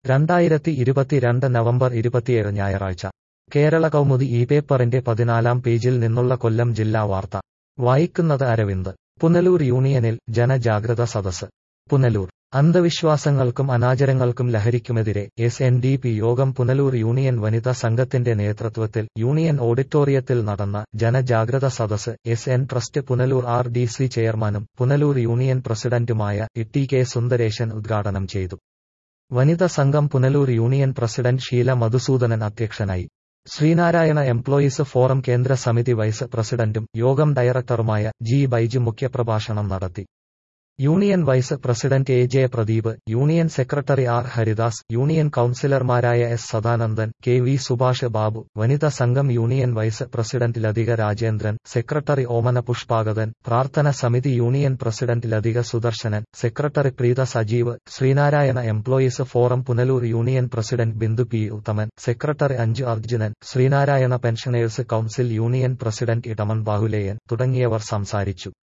രണ്ടായിരത്തി ഇരുപത്തിരണ്ട് നവംബർ ഇരുപത്തിയേഴ് ഞായറാഴ്ച കേരള കൗമുദി ഈ പേപ്പറിന്റെ പതിനാലാം പേജിൽ നിന്നുള്ള കൊല്ലം ജില്ലാ വാർത്ത വായിക്കുന്നത് അരവിന്ദ് പുനലൂർ യൂണിയനിൽ ജനജാഗ്രത സദസ് പുനലൂർ അന്ധവിശ്വാസങ്ങൾക്കും അനാചരങ്ങൾക്കും ലഹരിക്കുമെതിരെ എസ് എൻ ഡി പി യോഗം പുനലൂർ യൂണിയൻ വനിതാ സംഘത്തിന്റെ നേതൃത്വത്തിൽ യൂണിയൻ ഓഡിറ്റോറിയത്തിൽ നടന്ന ജനജാഗ്രത സദസ് S N trust Punalur R D C ചെയർമാനും പുനലൂർ യൂണിയൻ പ്രസിഡന്റുമായ ഇ കെ സുന്ദരേശൻ ഉദ്ഘാടനം ചെയ്തു വനിതാ സംഘം പുനലൂർ യൂണിയൻ പ്രസിഡന്റ് ഷീല മധുസൂദനൻ അധ്യക്ഷനായി ശ്രീനാരായണ എംപ്ലോയീസ് ഫോറം കേന്ദ്ര സമിതി വൈസ് പ്രസിഡന്റും യോഗം ഡയറക്ടറുമായ ജി ബൈജു മുഖ്യപ്രഭാഷണം നടത്തി union vice president A J Pradeep union secretary R Haridas union കൌൺസിലർമാരായ S Sadanandan K V Subhash Babu വനിതാ സംഘം union vice president Lathika Rajendran secretary Omana Pushpagathan പ്രാർത്ഥന സമിതി union president Lathika Sudarsanan secretary Preetha Sajeev Sreenarayana employees forum Punalur union president Bindu P Uthaman secretary Anju Arjunan Sreenarayana pensioners council union president Edamon Bahuleyan തുടങ്ങിയവർ സംസാരിച്ചു